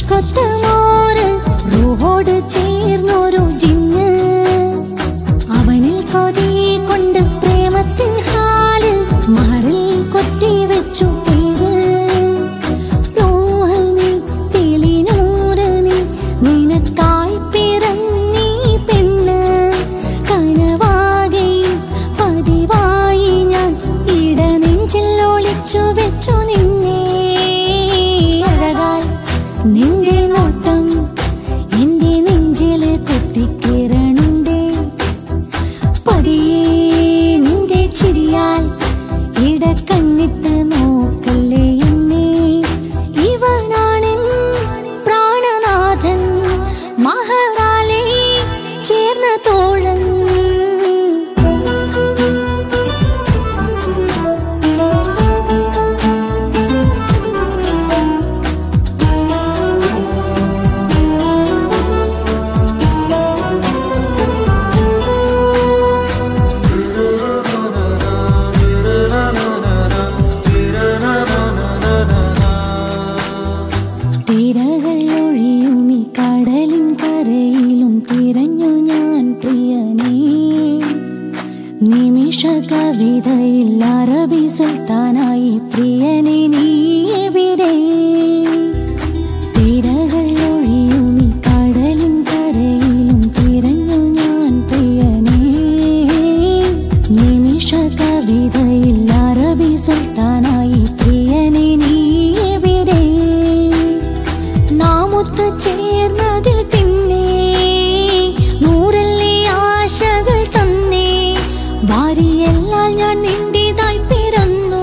ഇഷ്കൊത്തമോര് റൂഹോട് ചേർന്നൊരു ജിന്ന് അവനിൽ കൊതി കൊണ്ട് പ്രേമത്തിൻ ഹാല് മഹറിൽ കൊത്തി വെച്ചു പേര് റൂഹനി തെളിനൂറനി നിനക്കായി പിറന്നീ പെണ്ണ് കനവാകയും പതിവായി ഞാൻ ഇടനെഞ്ചിൽ ഒളിച്ചു വെച്ചു നിന്നെ അഴകാൽ നിന്റെ നോട്ടം എന്റെ നെഞ്ചില് കുത്തിക്കിരണുണ്ടേ പതിയെ നിന്റെ ചിരിയാൽ ഇടക്കണ്ണിട്ട് നോക്കല്ലേ എന്നെ ഇവനാണെൻ പ്രാണനാഥൻ മഹറാലെ ചേർന്ന തോഴൻ തിരകൾ ഒഴിയും ഈ കടലിൻ കരയിലും തിരഞ്ഞു ഞാൻ പ്രിയനേ നിമിഷ കവിതയിൽ അറബി സുൽത്താനായി പ്രിയനെ നീ എവിടെ തിരകൾ ഒഴിയും ഈ കടലിൻ കരയിലും തിരഞ്ഞു ഞാൻ പ്രിയനേ നിമിഷ കവിതയിൽ അറബി സുൽത്താനായി പ്രിയനെ നീ എവിടെ നാമൊത്ത് ചേർന്നതിൽ പിന്നെ നൂറല്ലേ ആശകൾ തന്നേ ഭാര്യയെല്ലാം ഞാൻ നിന്റേതായി പിറന്നു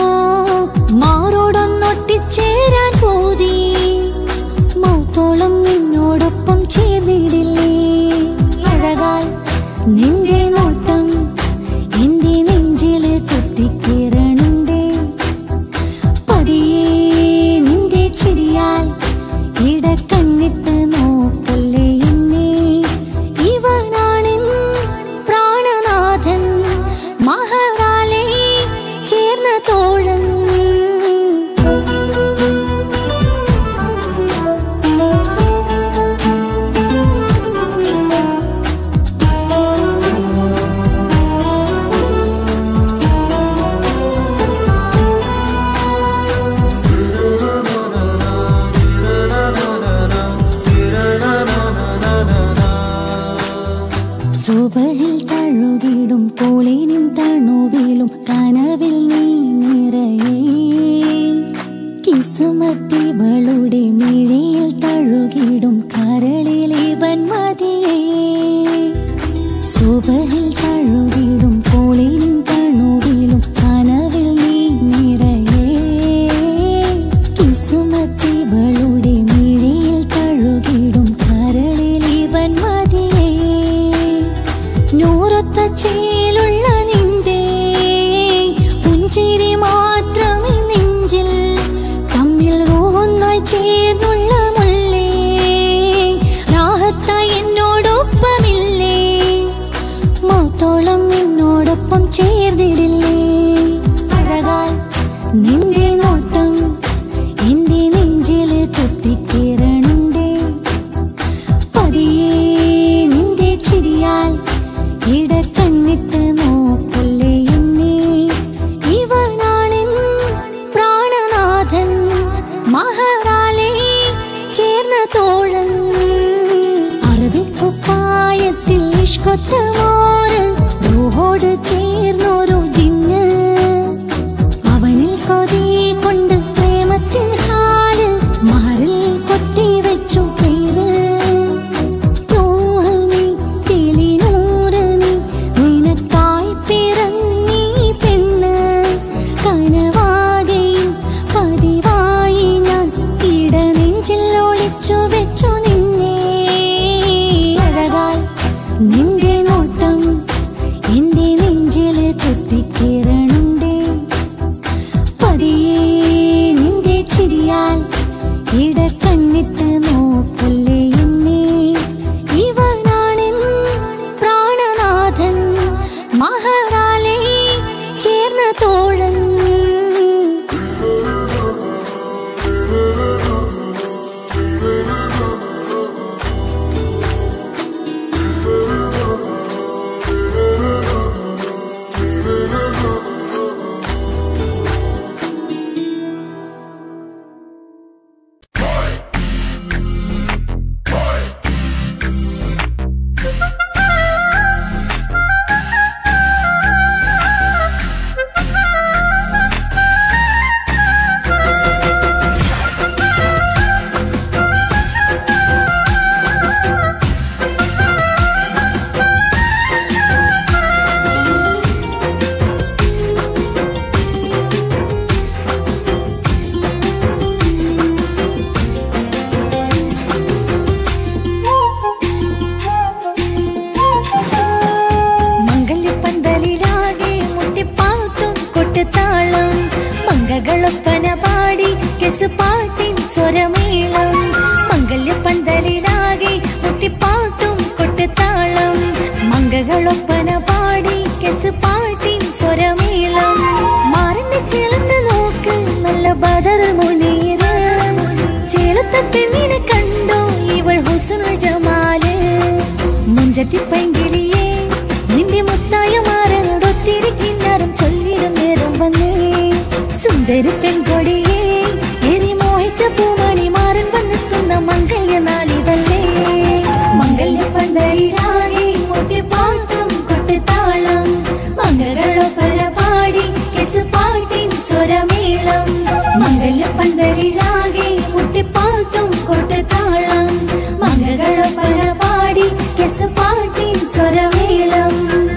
മാറോടൊന്നൊട്ടിച്ചേരാൻ പോതി മൗത്തോളം നിന്നോടൊപ്പം ചേർന്നിടില്ലേ അഴകാൽ നിന്റെ നോട്ടം എന്റെ നെഞ്ചില് കുത്തിക്കിരണുണ്ടേ പതിയെ നിന്റെ ചിരിയാൽ ഇടക്കണ്ണിട്ട് നോക്കല്ലേ എന്നെ ഇവനാണെൻ പ്രാണനാഥൻ മഹറാലെ ചേർന്ന തോഴൻ സുബഹിൽ തഴുകിടും കോളിനും തണുവിലും കനവിൽ നീ നിറയേ കിസുമത്തിവളുടെ മിഴിയിൽ തഴുകിടും കരളിലിവൻ മതിയേ സുബഹിൽ തഴുകിടും കോളിനും തണുവിലും കനവിൽ നീ നിറയേ കിസുമത്തിവളുടെ മിഴിയിൽ തഴുകിടും കരളിലിവൻ മതിയേ നൂറൊത്ത ചേലുള്ള നിന്റെ പുഞ്ചിരി മാത്രമേ നെഞ്ചിൽ തമ്മിൽ റോഹൊന്നായി ചേർന്നുള്ള മുള്ളേ രാഹത്തായി എന്നോടൊപ്പമില്ലേ മൗത്തോളം എന്നോടൊപ്പം ചേർന്നിടില്ലേ അഴകാൽ നിന്റെ നോട്ടം എന്റെ നെഞ്ചില് കുത്തിക്കിരണുണ്ടേ പതിയെ നിന്റെ ചിരിയാൽ ഇടക്കണ്ണിട്ട് നോക്കല്ലേ എന്നെ ഇവനാണെൻ പ്രാണനാഥൻ മഹറാലെ ചേർന്ന തോഴൻ അറബിക്കുപ്പായത്തിൽ ഇഷ്കൊത്തമോര് റൂഹോട് ചേർന്നൊരു ജിന്ന് അവനിൽ കൊതി കൊണ്ട് പ്രേമത്തിൻ ഹാല് മഹറിൽ കൊത്തി വെച്ചു പേര് റൂഹനി തെളിനൂറനി നിനക്കായി പിറന്നീ പെണ്ണ് കനവാകയും പതിവായി ഞാൻ ഇടനെഞ്ചിൽ ഒളിച്ചു വെച്ചു നിന്നെ അഴകാൽ നിന്റെ നോട്ടം എന്റെ നെഞ്ചില് കുത്തിക്കിരണുണ്ടേ പതിയെ നിന്റെ ചിരിയാൽ ഇടക്കണ്ണിട്ട് നോക്കല്ലേ എന്നെ ഇവനാണെൻ പ്രാണനാഥൻ മഹറാലെ ചേർന്ന തോഴൻ ആ പാടി കെസ് പാട്ടിൻ സ്വരമേളം മംഗല്യ പന്തലിലാകെ മുട്ടിപ്പാട്ടും കൊട്ടുതാളം മംഗകളൊപ്പന പാടി കെസ് പാട്ടിൻ സ്വരമേളം മാറിന്റെ ചേലന്ന് നോക്ക് നല്ല ബദർ മുനീറ് ചേലത്ത പെണ്ണിനെ കണ്ടോ ഇവൾ ഹുസുൽ ജമാല് മുഞ്ചത്തി പൈങ്കിളിയേ നിന്റെ മുത്തായ മാറനോടൊത്തിരി കിന്നാരം ചൊല്ലിടും നേരം വന്നേ സുന്ദരി പെൺകൊടിയേ എരി മോഹിച്ച പൂമണി മാറൻ വന്നെത്തുന്ന മംഗല്യ നാളിതല്ലേ മംഗല്യ പന്തലിലാകെ മുട്ടിപ്പാട്ടും കൊട്ടുതാളം മംഗളൊപ്പന പാടി കെസ് പാട്ടിൻ സ്വരമേളം മംഗല്യ പന്തലിലാകെ മുട്ടിപ്പാട്ടും കൊട്ടുതാളം മംഗളൊപ്പന പാടി കെസ് പാട്ടിൻ സ്വരമേളം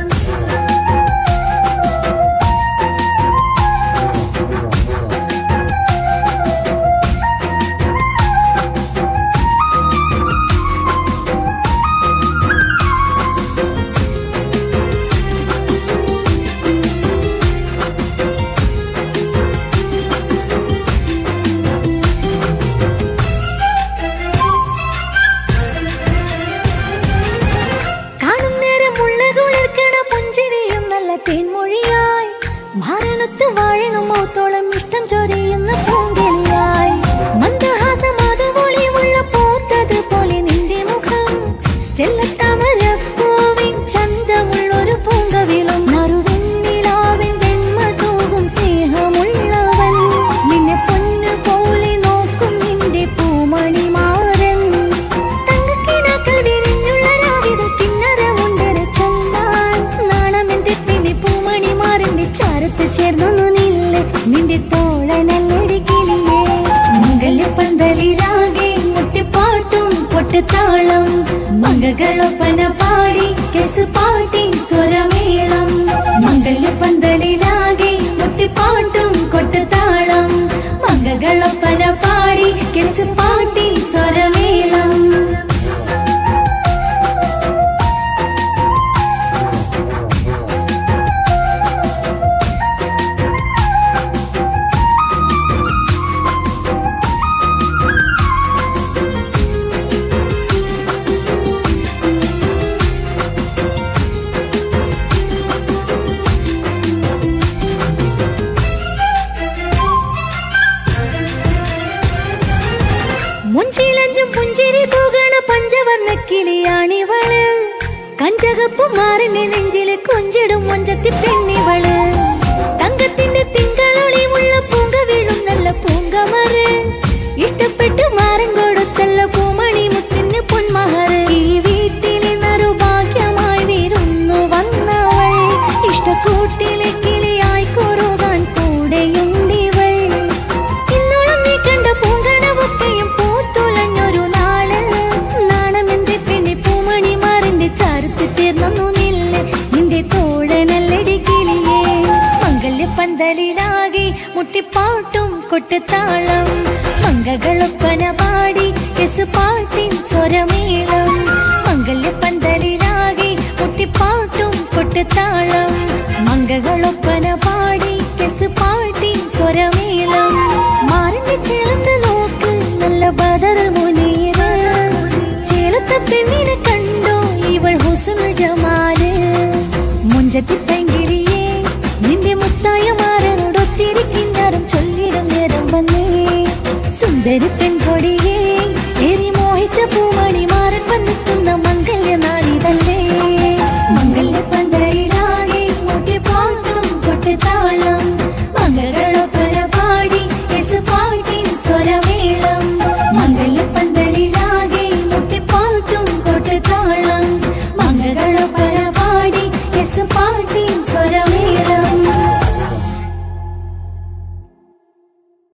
കാണും നേരം മുള്ളകുളിർക്കണ പുഞ്ചിരിയും നല്ല തേൻമൊഴിയായി മരണത്ത് വാഴണം മൗത്തോളം ഇഷ്ടം ചൊരിയുന്ന പൂങ്കിളിയായി മന്ദഹാസം അതുപൊളിയുള്ള പൂത്തത് പോലെ നിന്റെ മുഖം ചെല്ലത്താമരപ്പൂവിൻ ചന്തമുള്ളൊരു പൂങ്കവിളും മറുവെണ്ണിലാവിൻ വെണ്മ തൂകും സ്നേഹമുള്ളവൻ നിന്നെ പൊന്നു പോലെ നോക്കും നിന്റെ പൂമണിമാരൻ തങ്കക്കിനാക്കൾ വിരിഞ്ഞുള്ള രാവിലെ കിന്നരമുണ്ടര ചൊല്ലാൻ നാണമെന്റെ പിന്നെ പൂമണിമാരന്റെ ചാരത്ത് ചേർന്നൊന്നു നില്ല് നിന്റെ തോഴനല്ലടി കിളിയേ മംഗല്യ പന്തലിലാകെ മുട്ടിപ്പാട്ടും പൊട്ടുതാളം മംഗകളൊപ്പന പാടി കെസ് പാട്ടി സ്വരമേളം മംഗല്യ പന്തലിലാകെ മുട്ടിപ്പാട്ടും കൊട്ടുതാളം മംഗകളൊപ്പന പാടി കെസ് പാട്ടി സ്വരമേളം മുഞ്ചിലഞ്ചും പുഞ്ചിരി തൂകണ പഞ്ചവർണ്ണ കിളിയാണിവള് കഞ്ചകപ്പും മാറിന്റെ നെഞ്ചില് കൊഞ്ചിടും മൊഞ്ചത്തി പെണ്ണിവള് തങ്കത്തിന്റെ തിങ്കളൊളിമുള്ള പൂങ്ക വീഴും നല്ല പൂങ്കമറ് ഇഷ്ടപ്പെട്ട് മാറൻ കൊടുത്തല്ല പൂമണി മുത്തിന് പൊന്മഹറ് ഈ വീട്ടിലെ നറുഭാഗ്യമായി വീരുന്നു വന്നവൾ ഇഷ്ടക്കൂട്ടിലെ കിളിയായി കുറുകാൻ കൂടെയുണ്ടിവൾ ഇന്നോളം നീ കണ്ട പൂങ്കനവൊക്കെയും പൂത്തുലഞ്ഞൊരു നാള് നാണമെന്റെ പെണ്ണെ പൂമണി മാറിന്റെ ചാരത്ത് ചേർന്നു നില്ല് നിന്റെ തോഴനല്ലടി കിളിയേ മംഗല്യ പന്തലിലാകെ മുട്ടിപ്പാട്ടും കൊട്ടുതാളം മംഗകളൊപ്പന പാടി കെസ് പാട്ടിൻ സ്വരമേളം മംഗല്യ പന്തലിലാകെ മുട്ടിപ്പാട്ടും കൊട്ടുതാളം മംഗകളൊപ്പന പാടി കെസ് പാട്ടിൻ സ്വരമേളം മാറിന്റെ ചേർന്ന് നോക്ക് നല്ല ബദർ മുനീറ് ചേലത്ത പെണ്ണിനെ കണ്ടോ ഇവൾ ഹുസുൽ ജമാല് മുഞ്ചത്തി പെങ്കിളിയേ നിന്റെ മുത്തായ മാറനോടൊത്തിരി കിന്നാരം ചൊല്ലിടും നേരം വന്നേ സുന്ദരി പെൺകൊടിയേ ഏറി മോഹിച്ച പൂമണി മാറൻ വന്നെത്തുന്ന മംഗല്യ നാളിതല്ലേ മംഗല്യ പന്തലിലാകെ മുട്ടിപ്പാട്ടും കൊട്ടുതാളം മംഗളൊപ്പന പാടി കെസ് പാട്ടിൻ സ്വരം